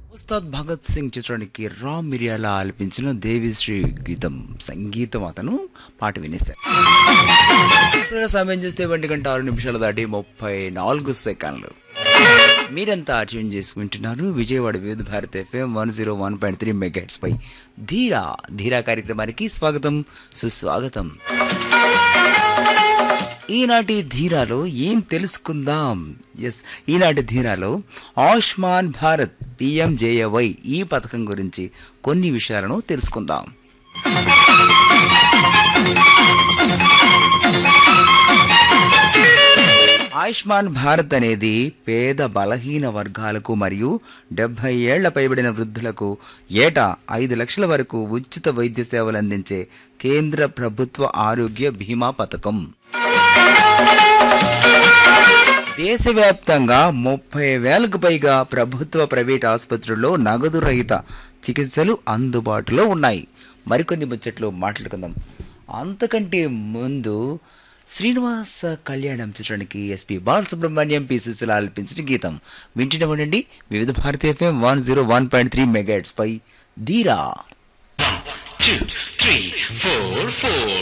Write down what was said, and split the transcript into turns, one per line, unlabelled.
ఉస్తాద్ భగత్ సింగ్ చిత్రానికి రామ్ మిరియాల ఆలపించిన దేవిశ్రీ గీతం సంగీతం అతను పాట వినేశారు ఇప్పుడు సమయం చూస్తే ఒంటి గంట ఆరు నిమిషాలు దాటి ముప్పై నాలుగు సెకండ్లు మీరంతా ట్యూన్ చేసి వింటున్నారు Vijayawada Vividh Bharat FM one zero one point three megahertz పై ధీరా ధీరా కార్యక్రమానికి స్వాగతం సుస్వాగతం ఈనాటి ధీరాలో ఏం తెలుసుకుందాం ఎస్ ఈనాటి ధీరాలో ఆయుష్మాన్ భారత్ పిఎంజేఏవై ఈ పథకం గురించి కొన్ని విషయాలను తెలుసుకుందాం ఆయుష్మాన్ భారత్ అనేది పేద బలహీన వర్గాలకు మరియు డెబ్బై ఏళ్ల పైబడిన వృద్ధులకు ఏటా ఐదు లక్షల వరకు ఉచిత వైద్య సేవలు అందించే కేంద్ర ప్రభుత్వ ఆరోగ్య బీమా పథకం దేశవ్యాప్తంగా ముప్పై వేలకు పైగా ప్రభుత్వ ప్రైవేట్ ఆసుపత్రుల్లో నగదు రహిత చికిత్సలు అందుబాటులో ఉన్నాయి మరికొన్ని ముచ్చట్లు మాట్లాడుకుందాం అంతకంటే ముందు శ్రీనివాస కళ్యాణం చిత్రానికి ఎస్పి బాలసుబ్రహ్మణ్యం పిసిసిలు ఆలపించిన గీతం వింటున్న ఉండండి Vividh Bharati FM one zero one point three megahertz పై ధీరా
two, three, four, four.